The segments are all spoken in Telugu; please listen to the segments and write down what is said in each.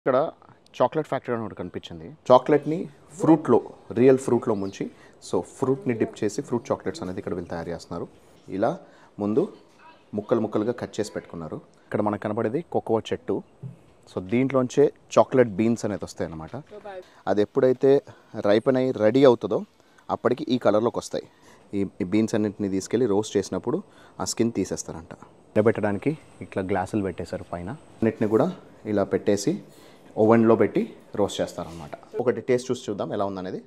ఇక్కడ చాక్లెట్ ఫ్యాక్టరీ అని ఒకటి కనిపించింది చాక్లెట్ని ఫ్రూట్లో రియల్ ఫ్రూట్లో ముంచి సో ఫ్రూట్ని డిప్ చేసి ఫ్రూట్ చాక్లెట్స్ అనేది ఇక్కడ వీళ్ళు తయారు చేస్తున్నారు ఇలా ముందు ముక్కలు ముక్కలుగా కట్ చేసి పెట్టుకున్నారు ఇక్కడ మనకు కనపడేది కోకోవా చెట్టు సో దీంట్లోంచే చాక్లెట్ బీన్స్ అనేది వస్తాయి అన్నమాట అది ఎప్పుడైతే రైపన్ అయ్యి రెడీ అవుతుందో అప్పటికి ఈ కలర్లోకి వస్తాయి ఈ ఈ బీన్స్ అన్నింటిని తీసుకెళ్ళి రోస్ట్ చేసినప్పుడు ఆ స్కిన్ తీసేస్తారంట పెట్టడానికి ఇట్లా గ్లాసులు పెట్టేశారు పైన అన్నిటిని కూడా ఇలా పెట్టేసి ఓవెన్లో పెట్టి రోస్ట్ చేస్తారనమాట ఒకటి టేస్ట్ చూసి చూద్దాం ఎలా ఉందనేది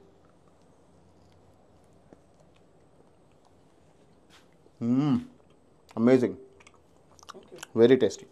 amazing very tasty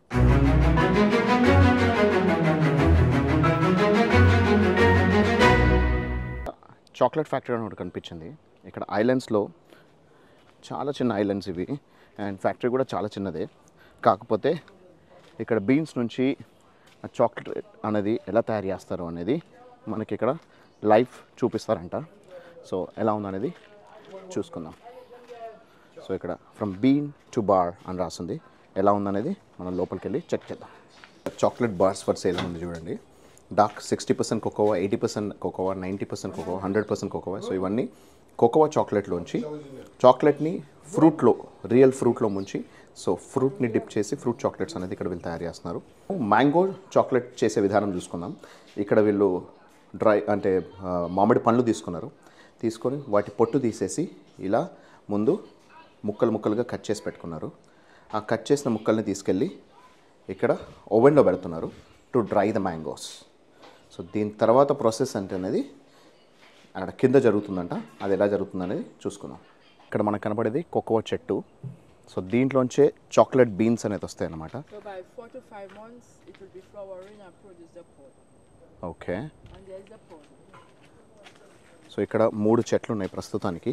chocolate factory అని ఒకటి కనిపించింది ఇక్కడ ఐలాండ్స్లో చాలా చిన్న ఐలాండ్స్ ఇవి అండ్ ఫ్యాక్టరీ కూడా చాలా చిన్నదే కాకపోతే ఇక్కడ బీన్స్ నుంచి ఆ చాక్లెట్ అనేది ఎలా తయారు చేస్తారు అనేది మనకి ఇక్కడ లైవ్ చూపిస్తారంట సో ఎలా ఉందనేది చూసుకుందాం సో ఇక్కడ ఫ్రమ్ బీన్ టు బార్ అని రాస్తుంది ఎలా ఉందనేది మనం లోపలికి వెళ్ళి చెక్ చేద్దాం చాక్లెట్ బార్స్ ఫర్ సేల్ ఉంది చూడండి dark sixty percent cocoa eighty percent cocoa ninety percent cocoa hundred percent cocoa so ఇవన్నీ కోకోవా చాక్లెట్లోంచి చాక్లెట్ని ఫ్రూట్లో రియల్ ఫ్రూట్లో ముంచి సో ఫ్రూట్ని డిప్ చేసి ఫ్రూట్ చాక్లెట్స్ అనేది ఇక్కడ వీళ్ళు తయారు చేస్తున్నారు మ్యాంగో చాక్లెట్ చేసే విధానం చూసుకుందాం ఇక్కడ వీళ్ళు డ్రై అంటే ఆ, మామిడి పండ్లు తీసుకున్నారు తీసుకొని వాటి పొట్టు తీసేసి ఇలా ముందు ముక్కలు ముక్కలుగా కట్ చేసి పెట్టుకున్నారు ఆ కట్ చేసిన ముక్కల్ని తీసుకెళ్ళి ఇక్కడ ఓవెన్లో పెడుతున్నారు to dry the mangoes so దీని తర్వాత ప్రాసెస్ అంటే అనేది అక్కడ కింద జరుగుతుందంట అది ఎలా జరుగుతుంది అనేది చూసుకుందాం ఇక్కడ మనకు కనపడేది కోకోవా చెట్టు సో దీంట్లోంచే చాక్లెట్ బీన్స్ అనేది వస్తాయి అన్నమాట So by four to five months, it will be flowering and produce the pod. Okay And there is the pod. So ఇక్కడ మూడు చెట్లు ఉన్నాయి ప్రస్తుతానికి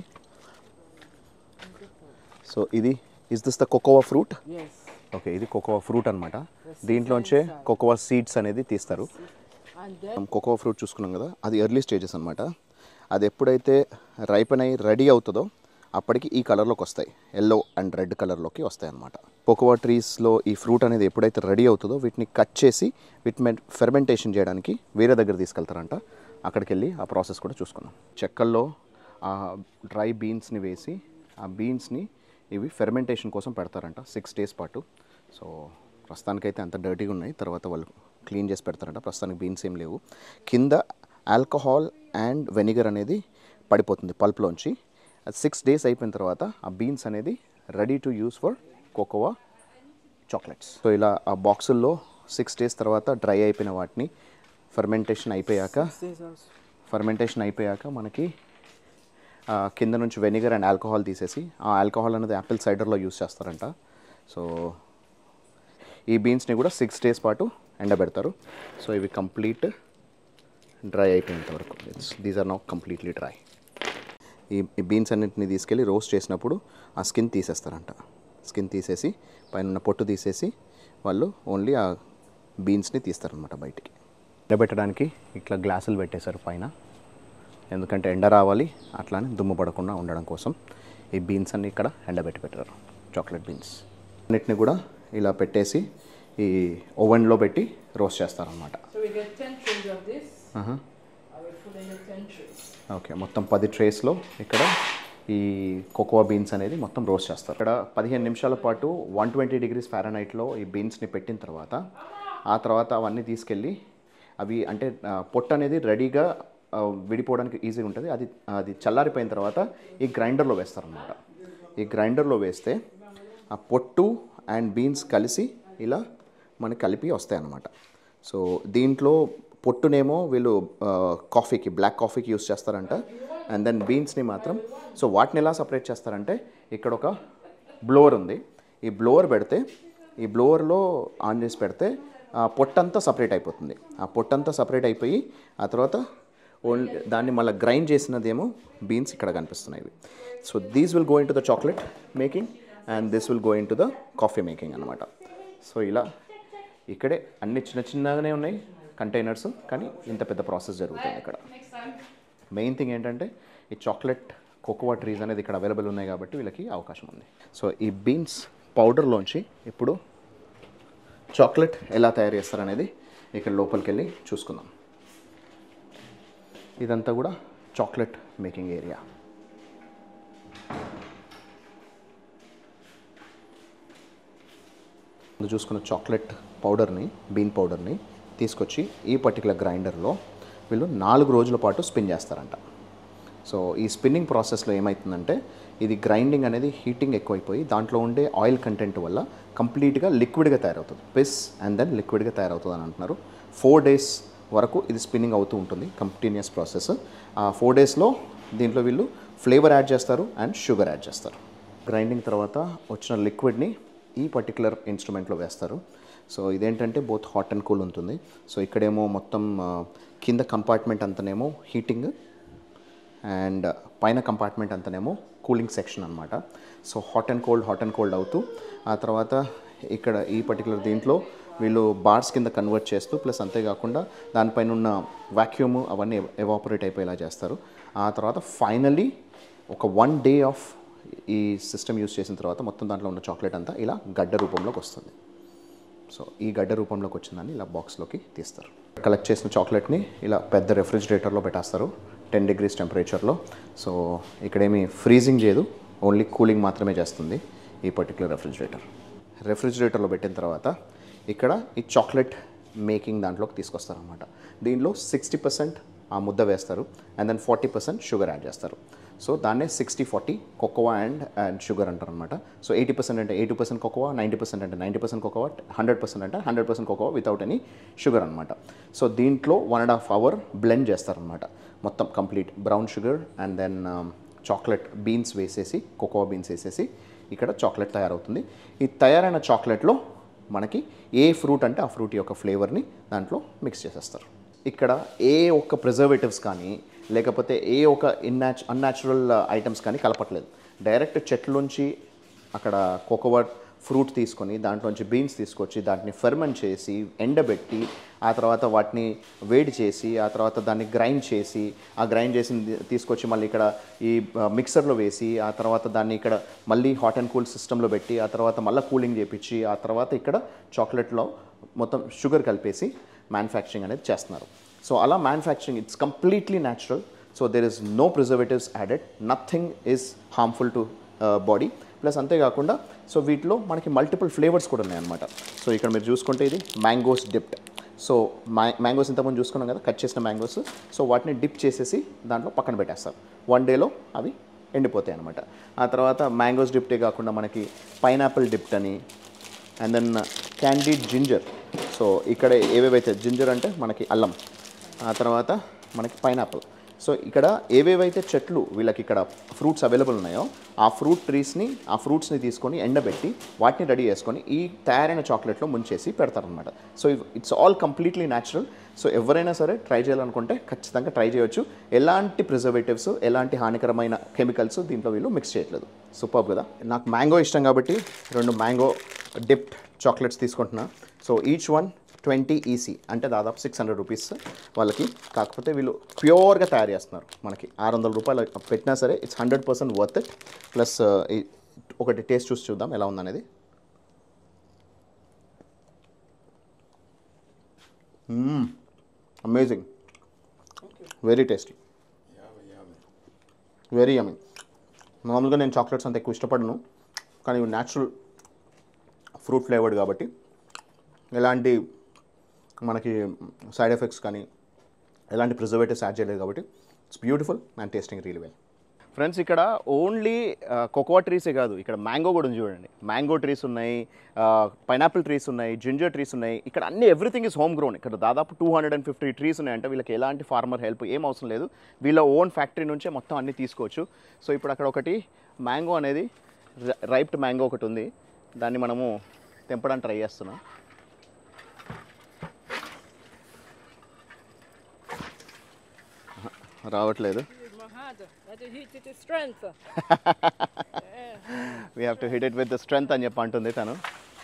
సో ఇది is this the cocoa fruit Yes. Okay ఇది కోకోవా ఫ్రూట్ అనమాట దీంట్లోంచే కోకోవా సీడ్స్ అనేది తీస్తారు And then మనం కోకోవా ఫ్రూట్ చూసుకున్నాం కదా అది ఎర్లీ స్టేజెస్ అనమాట అది ఎప్పుడైతే రైపన్ అయ్యి రెడీ అవుతుందో అప్పటికి ఈ కలర్లోకి వస్తాయి ఎల్లో అండ్ రెడ్ కలర్లోకి వస్తాయి అనమాట కోకోవా ట్రీస్లో ఈ ఫ్రూట్ అనేది ఎప్పుడైతే రెడీ అవుతుందో వీటిని కట్ చేసి వీటిని ఫెర్మెంటేషన్ చేయడానికి వేరే దగ్గర తీసుకెళ్తారంట అక్కడికి వెళ్ళి ఆ ప్రాసెస్ కూడా చూసుకున్నాం చెక్కల్లో ఆ డ్రై బీన్స్ని వేసి ఆ బీన్స్ని ఇవి ఫెర్మెంటేషన్ కోసం పెడతారంట సిక్స్ డేస్ పాటు సో ప్రస్తుతానికైతే అంత డర్టీగా ఉన్నాయి తర్వాత వాళ్ళు క్లీన్ చేసి పెడతారంట ప్రస్తుతానికి బీన్స్ ఏం లేవు కింద ఆల్కహాల్ అండ్ వెనిగర్ అనేది పడిపోతుంది పల్ప్లోంచి అది సిక్స్ డేస్ అయిపోయిన తర్వాత ఆ బీన్స్ అనేది ready to use for cocoa chocolates so ఇలా ఆ బాక్సుల్లో సిక్స్ డేస్ తర్వాత డ్రై అయిపోయిన వాటిని ఫర్మెంటేషన్ అయిపోయాక ఫర్మెంటేషన్ అయిపోయాక మనకి ఆ, కింద నుంచి వెనిగర్ అండ్ ఆల్కహాల్ తీసేసి ఆ ఆల్కహాల్ అనేది యాపిల్ సైడర్లో యూస్ చేస్తారంట సో ఈ బీన్స్ని కూడా సిక్స్ డేస్ పాటు ఎండబెడతారు సో ఇవి కంప్లీట్ డ్రై అయిపోయేంత వరకు these are now completely dry ఈ ఈ బీన్స్ అన్నింటిని తీసుకెళ్ళి రోస్ట్ చేసినప్పుడు ఆ స్కిన్ తీసేస్తారంట స్కిన్ తీసేసి పైన ఉన్న పొట్టు తీసేసి వాళ్ళు ఓన్లీ ఆ బీన్స్ని తీస్తారనమాట బయటికి ఎండబెట్టడానికి ఇట్లా గ్లాసులు పెట్టేశారు పైన ఎందుకంటే ఎండ రావాలి అట్లానే దుమ్ము పడకుండా ఉండడం కోసం ఈ బీన్స్ అన్ని ఇక్కడ ఎండబెట్టి పెట్టారు చాక్లెట్ బీన్స్ అన్నిటిని కూడా ఇలా పెట్టేసి ఈ ఓవెన్లో పెట్టి రోస్ట్ చేస్తారనమాట so we get ten trays of this. I will put in the ten trays. Okay మొత్తం పది ట్రేస్లో ఇక్కడ ఈ కోకోవా బీన్స్ అనేది మొత్తం రోస్ట్ చేస్తారు ఇక్కడ పదిహేను నిమిషాల పాటు వన్ ట్వంటీ డిగ్రీస్ ఫారెనైట్లో ఈ బీన్స్ని పెట్టిన తర్వాత ఆ తర్వాత అవన్నీ తీసుకెళ్ళి అవి అంటే ఆ, పొట్టు అనేది రెడీగా ఆ, విడిపోవడానికి ఈజీగా ఉంటుంది అది అది చల్లారిపోయిన తర్వాత ఈ గ్రైండర్లో వేస్తారనమాట ఈ గ్రైండర్లో వేస్తే ఆ పొట్టు అండ్ బీన్స్ కలిసి ఇలా మనకి కలిపి వస్తాయి అన్నమాట సో దీంట్లో పొట్టునేమో వీళ్ళు ఆ, కాఫీకి బ్లాక్ కాఫీకి యూస్ చేస్తారంట అండ్ దెన్ బీన్స్ని మాత్రం సో వాటిని ఎలా సపరేట్ చేస్తారంటే ఇక్కడ ఒక బ్లోవర్ ఉంది ఈ బ్లోవర్ పెడితే ఈ బ్లోవర్లో ఆన్ చేసి పెడితే ఆ పొట్టంతా సపరేట్ అయిపోతుంది ఆ పొట్టంతా సపరేట్ అయిపోయి ఆ తర్వాత ఓన్లీ దాన్ని మళ్ళీ గ్రైండ్ చేసినదేమో బీన్స్ ఇక్కడ కనిపిస్తున్నాయి ఇవి so these will go into the chocolate making and this will go into the coffee making అనమాట సో ఇలా ఇక్కడే అన్ని చిన్న చిన్నగానే ఉన్నాయి కంటైనర్స్ కానీ ఇంత పెద్ద ప్రాసెస్ జరుగుతుంది ఇక్కడ మెయిన్ థింగ్ ఏంటంటే ఈ చాక్లెట్ కోకోవా ట్రీస్ అనేది ఇక్కడ అవైలబుల్ ఉన్నాయి కాబట్టి వీళ్ళకి అవకాశం ఉంది సో ఈ బీన్స్ పౌడర్లోంచి ఇప్పుడు చాక్లెట్ ఎలా తయారు చేస్తారనేది ఇక్కడ లోపలికి వెళ్ళి చూసుకుందాం ఇదంతా కూడా చాక్లెట్ మేకింగ్ ఏరియా ముందు చూసుకున్న చాక్లెట్ పౌడర్ని బీన్ పౌడర్ని తీసుకొచ్చి ఈ పర్టికులర్ గ్రైండర్లో వీళ్ళు నాలుగు రోజుల పాటు స్పిన్ చేస్తారంట సో ఈ స్పిన్నింగ్ ప్రాసెస్లో ఏమవుతుందంటే ఇది గ్రైండింగ్ అనేది హీటింగ్ ఎక్కువైపోయి దాంట్లో ఉండే ఆయిల్ కంటెంట్ వల్ల కంప్లీట్గా లిక్విడ్గా తయారవుతుంది పిస్ అండ్ దెన్ లిక్విడ్గా తయారవుతుంది అని అంటున్నారు ఫోర్ డేస్ వరకు ఇది స్పిన్నింగ్ అవుతూ ఉంటుంది కంటిన్యూస్ ప్రాసెస్ ఆ ఫోర్ డేస్లో దీంట్లో వీళ్ళు ఫ్లేవర్ యాడ్ చేస్తారు అండ్ షుగర్ యాడ్ చేస్తారు గ్రైండింగ్ తర్వాత వచ్చిన లిక్విడ్ని ఈ పర్టికులర్ ఇన్స్ట్రుమెంట్లో వేస్తారు సో ఇదేంటంటే బోత్ హాట్ అండ్ కూల్ ఉంటుంది సో ఇక్కడేమో మొత్తం ఆ, కింద కంపార్ట్మెంట్ అంతనేమో హీటింగ్ అండ్ పైన కంపార్ట్మెంట్ అంతనేమో కూలింగ్ సెక్షన్ అనమాట so hot and cold hot and cold అవుతూ ఆ తర్వాత ఇక్కడ ఈ పర్టికులర్ దీంట్లో వీళ్ళు బార్స్ కింద కన్వర్ట్ చేస్తూ ప్లస్ అంతేకాకుండా దానిపైన ఉన్న వాక్యూమ్ అవన్నీ ఎవాపరేట్ అయిపోయేలా చేస్తారు ఆ తర్వాత ఫైనలీ ఒక వన్ డే ఆఫ్ ఈ సిస్టమ్ యూస్ చేసిన తర్వాత మొత్తం దాంట్లో ఉన్న చాక్లెట్ అంతా ఇలా గడ్డ రూపంలోకి వస్తుంది సో ఈ గడ్డ రూపంలోకి వచ్చిందని ఇలా బాక్స్లోకి తీస్తారు కలెక్ట్ చేసిన చాక్లెట్ని ఇలా పెద్ద రెఫ్రిజిరేటర్లో పెట్టేస్తారు టెన్ డిగ్రీస్ టెంపరేచర్లో సో ఇక్కడేమి ఫ్రీజింగ్ చేయదు ఓన్లీ కూలింగ్ మాత్రమే చేస్తుంది ఈ పర్టికులర్ రెఫ్రిజిరేటర్ రెఫ్రిజిరేటర్లో పెట్టిన తర్వాత ఇక్కడ ఈ చాక్లెట్ మేకింగ్ దాంట్లోకి తీసుకొస్తారనమాట దీనిలో సిక్స్టీ పర్సెంట్ ఆ ముద్ద వేస్తారు and then forty percent sugar add చేస్తారు సో దాన్నే sixty forty cocoa and and sugar అంటారు అనమాట సో ఎయిటీ పర్సెంట్ అంటే eighty percent cocoa ninety percent అంటే ninety percent cocoa hundred percent అంటే hundred percent cocoa without any sugar అనమాట సో దీంట్లో one and half hour blend చేస్తారనమాట మొత్తం complete brown sugar and then chocolate beans వేసేసి కోకోవా బీన్స్ వేసేసి ఇక్కడ చాక్లెట్ తయారవుతుంది ఈ తయారైన చాక్లెట్లో మనకి ఏ ఫ్రూట్ అంటే ఆ ఫ్రూట్ యొక్క ఫ్లేవర్ని దాంట్లో మిక్స్ చేసేస్తారు ఇక్కడ ఏ ఒక్క ప్రిజర్వేటివ్స్ కానీ లేకపోతే ఏ ఒక ఇన్యాచ్ అన్యాచురల్ ఐటమ్స్ కానీ కలపట్లేదు డైరెక్ట్ చెట్లోంచి అక్కడ కోకోవా ఫ్రూట్ తీసుకొని దాంట్లోంచి బీన్స్ తీసుకొచ్చి దాన్ని ఫెర్మెంట్ చేసి ఎండబెట్టి ఆ తర్వాత వాటిని వేడి చేసి ఆ తర్వాత దాన్ని గ్రైండ్ చేసి ఆ గ్రైండ్ చేసి తీసుకొచ్చి మళ్ళీ ఇక్కడ ఈ మిక్సర్లో వేసి ఆ తర్వాత దాన్ని ఇక్కడ మళ్ళీ హాట్ అండ్ కూల్ సిస్టంలో పెట్టి ఆ తర్వాత మళ్ళీ కూలింగ్ చేపించి ఆ తర్వాత ఇక్కడ చాక్లెట్లో మొత్తం షుగర్ కలిపేసి మ్యానుఫ్యాక్చరింగ్ అనేది చేస్తున్నారు సో అలా manufacturing it's completely natural so there is no preservatives added nothing is harmful to body plus అంతేకాకుండా సో వీటిలో మనకి మల్టిపుల్ ఫ్లేవర్స్ కూడా ఉన్నాయన్నమాట సో ఇక్కడ మీరు చూసుకుంటే ఇది మ్యాంగోస్ డిప్డ్ సో మ్యా మ్యాంగోస్ ఇంతకుముందు చూసుకున్నాం కదా కట్ చేసిన మ్యాంగోస్ సో వాటిని డిప్ చేసేసి దాంట్లో పక్కన పెట్టేస్తారు వన్ డేలో అవి ఎండిపోతాయి అనమాట ఆ తర్వాత మ్యాంగోస్ డిప్టే కాకుండా మనకి పైనాపిల్ డిప్ట్ అని and then candied ginger so ఇక్కడ ఏవేవైతే జింజర్ అంటే మనకి అల్లం ఆ తర్వాత మనకి పైనాపిల్ సో ఇక్కడ ఏవేవైతే చెట్లు వీళ్ళకి ఇక్కడ ఫ్రూట్స్ అవైలబుల్ ఉన్నాయో ఆ ఫ్రూట్ ట్రీస్ని ఆ ఫ్రూట్స్ని తీసుకొని ఎండబెట్టి వాటిని రెడీ చేసుకొని ఈ తయారైన చాక్లెట్లో ముంచేసి పెడతారనమాట so it's all completely natural so ఎవరైనా సరే ట్రై చేయాలనుకుంటే ఖచ్చితంగా ట్రై చేయొచ్చు ఎలాంటి ప్రిజర్వేటివ్స్ ఎలాంటి హానికరమైన కెమికల్స్ దీంట్లో వీళ్ళు మిక్స్ చేయట్లేదు సూపర్ కదా నాకు మ్యాంగో ఇష్టం కాబట్టి రెండు మ్యాంగో డిప్డ్ చాక్లెట్స్ తీసుకుంటున్నా so each one twenty EC అంటే దాదాపు సిక్స్ హండ్రెడ్ రూపీస్ వాళ్ళకి కాకపోతే వీళ్ళు ప్యూర్గా తయారు చేస్తున్నారు మనకి ఆరు వందల రూపాయలు పెట్టినా సరే it's hundred percent worth it plus ఒకటి టేస్ట్ చూసి చూద్దాం ఎలా ఉందనేది amazing very tasty very yummy మామూలుగా నేను చాక్లెట్స్ అంత ఎక్కువ ఇష్టపడను కానీ ఇవి న్యాచురల్ ఫ్రూట్ ఫ్లేవర్డ్ కాబట్టి ఎలాంటి మనకి సైడ్ ఎఫెక్ట్స్ కానీ ఎలాంటి ప్రిజర్వేటివ్స్ యాడ్ చేయలేదు కాబట్టి it's beautiful and tasting real well friends ఇక్కడ ఓన్లీ కోకోవా ట్రీసే కాదు ఇక్కడ మ్యాంగో కూడా ఉంది చూడండి మ్యాంగో ట్రీస్ ఉన్నాయి పైనాపిల్ ట్రీస్ ఉన్నాయి జింజర్ ట్రీస్ ఉన్నాయి ఇక్కడ అన్ని ఎవ్రీథింగ్ ఇస్ హోమ్ గ్రోన్ ఇక్కడ దాదాపు two hundred and fifty trees ఉన్నాయి అంటే వీళ్ళకి ఎలాంటి ఫార్మర్ హెల్ప్ ఏం అవసరం లేదు వీళ్ళ ఓన్ ఫ్యాక్టరీ నుంచే మొత్తం అన్ని తీసుకోవచ్చు సో ఇప్పుడు అక్కడ ఒకటి మ్యాంగో అనేది రైప్డ్ మ్యాంగో ఒకటి ఉంది దాన్ని మనము తెంపడానికి ట్రై చేస్తున్నాం రావట్లేదు Use my hand. Let it hit it with strength. We have to hit it with strength అని చెప్పి అంటుంది తను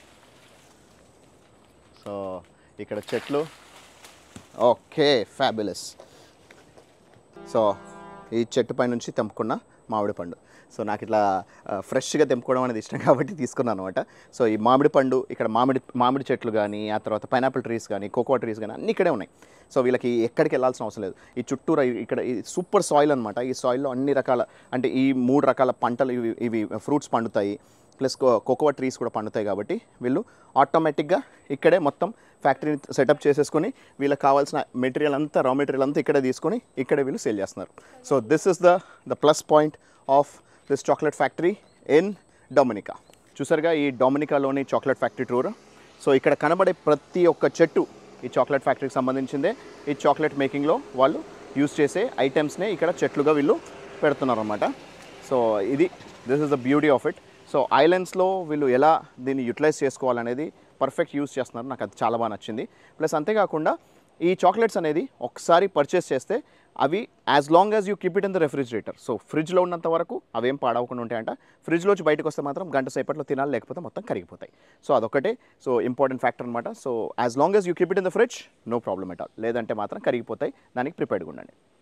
సో ఇక్కడ చెట్లు ఓకే ఫ్యాబులస్ సో ఈ చెట్టు పై నుంచి తెంపుకున్న మామిడి పండు సో నాకు ఇట్లా ఫ్రెష్గా తెంపుకోవడం అనేది ఇష్టం కాబట్టి తీసుకున్నాను అనమాట సో ఈ మామిడి పండు ఇక్కడ మామిడి మామిడి చెట్లు కానీ ఆ తర్వాత పైనాపిల్ ట్రీస్ కానీ కోకోవా ట్రీస్ కానీ అన్నీ ఇక్కడే ఉన్నాయి సో వీళ్ళకి ఎక్కడికి వెళ్ళాల్సిన అవసరం లేదు ఈ చుట్టూరా ఇ- ఇక్కడ ఈ సూపర్ సాయిల్ అనమాట ఈ సాయిల్లో అన్ని రకాల అంటే ఈ మూడు రకాల పంటలు ఇవి ఇవి ఫ్రూట్స్ పండుతాయి ప్లస్ కోకోవా ట్రీస్ కూడా పండుతాయి కాబట్టి వీళ్ళు ఆటోమేటిక్గా ఇక్కడే మొత్తం ఫ్యాక్టరీని సెటప్ చేసేసుకొని వీళ్ళకి కావాల్సిన మెటీరియల్ అంతా రా మెటీరియల్ అంతా ఇక్కడే తీసుకొని ఇక్కడే వీళ్ళు సేల్ చేస్తున్నారు so this is the the plus point of this chocolate factory in Dominica చూసారుగా ఈ డొమినికాలోని చాక్లెట్ ఫ్యాక్టరీ టూర్ సో ఇక్కడ కనబడే ప్రతి ఒక్క చెట్టు ఈ చాక్లెట్ ఫ్యాక్టరీకి సంబంధించిందే ఈ చాక్లెట్ మేకింగ్లో వాళ్ళు యూస్ చేసే ఐటమ్స్నే ఇక్కడ చెట్లుగా వీళ్ళు పెడుతున్నారు అనమాట సో ఇది this is the beauty of it so ఐలాండ్స్లో వీళ్ళు ఎలా దీన్ని యూటిలైజ్ చేసుకోవాలనేది పర్ఫెక్ట్ యూస్ చేస్తున్నారు నాకు అది చాలా బాగా నచ్చింది ప్లస్ అంతేకాకుండా ఈ చాక్లెట్స్ అనేది ఒకసారి పర్చేస్ చేస్తే అవి as long as you keep it in the refrigerator so ఫ్రిడ్జ్లో ఉన్నంత వరకు అవేం పాడవకుండా ఉంటాయంట ఫ్రిడ్జ్లోంచి బయటకు వస్తే మాత్రం గంట సేపట్లో తినాలి లేకపోతే మొత్తం కరిగిపోతాయి సో అదొకటే సో ఇంపార్టెంట్ ఫ్యాక్టర్ అనమాట so as long as you keep it in the fridge no problem at all లేదంటే మాత్రం కరిగిపోతాయి దానికి ప్రిపేర్డ్గా ఉండండి